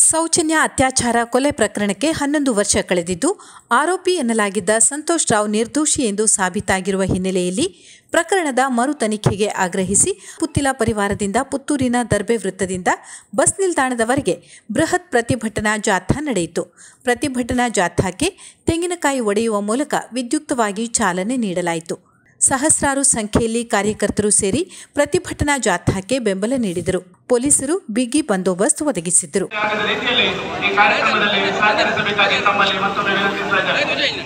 ಸೌಜನ್ಯ ಅತ್ಯಾಚಾರ ಕೊಲೆ ಪ್ರಕರಣಕ್ಕೆ ಹನ್ನೊಂದು ವರ್ಷ ಕಳೆದಿದ್ದು ಆರೋಪಿ ಎನ್ನಲಾಗಿದ್ದ ಸಂತೋಷ್ ರಾವ್ ನಿರ್ದೋಷಿ ಎಂದು ಸಾಬೀತಾಗಿರುವ ಹಿನ್ನೆಲೆಯಲ್ಲಿ ಪ್ರಕರಣದ ಮರು ತನಿಖೆಗೆ ಆಗ್ರಹಿಸಿ ಪುತ್ತಿಲ ಪರಿವಾರದಿಂದ ಪುತ್ತೂರಿನ ದರ್ಬೆ ವೃತ್ತದಿಂದ ಬಸ್ ನಿಲ್ದಾಣದವರೆಗೆ ಬೃಹತ್ ಪ್ರತಿಭಟನಾ ಜಾಥಾ ನಡೆಯಿತು ಪ್ರತಿಭಟನಾ ಜಾಥಾಕ್ಕೆ ತೆಂಗಿನಕಾಯಿ ಒಡೆಯುವ ಮೂಲಕ ವಿದ್ಯುಕ್ತವಾಗಿ ಚಾಲನೆ ನೀಡಲಾಯಿತು ಸಹಸ್ರಾರು ಸಂಖ್ಯೆಯಲ್ಲಿ ಕಾರ್ಯಕರ್ತರು ಸೇರಿ ಪ್ರತಿಭಟನಾ ಜಾಥಾಕ್ಕೆ ಬೆಂಬಲ ನೀಡಿದರು ಪೊಲೀಸರು ಬಿಗಿ ಬಂದೋಬಸ್ತ್ ಒದಗಿಸಿದ್ದರು ಆಗದ ರೀತಿಯಲ್ಲಿ ಈ ಕಾರ್ಯಕ್ರಮದಲ್ಲಿ ಸಹಕರಿಸಬೇಕಾಗಿ ತಮ್ಮಲ್ಲಿ ಮತ್ತೊಮ್ಮೆ ವಿನಂತಿಸ್ತಾ ಇದ್ದಾರೆ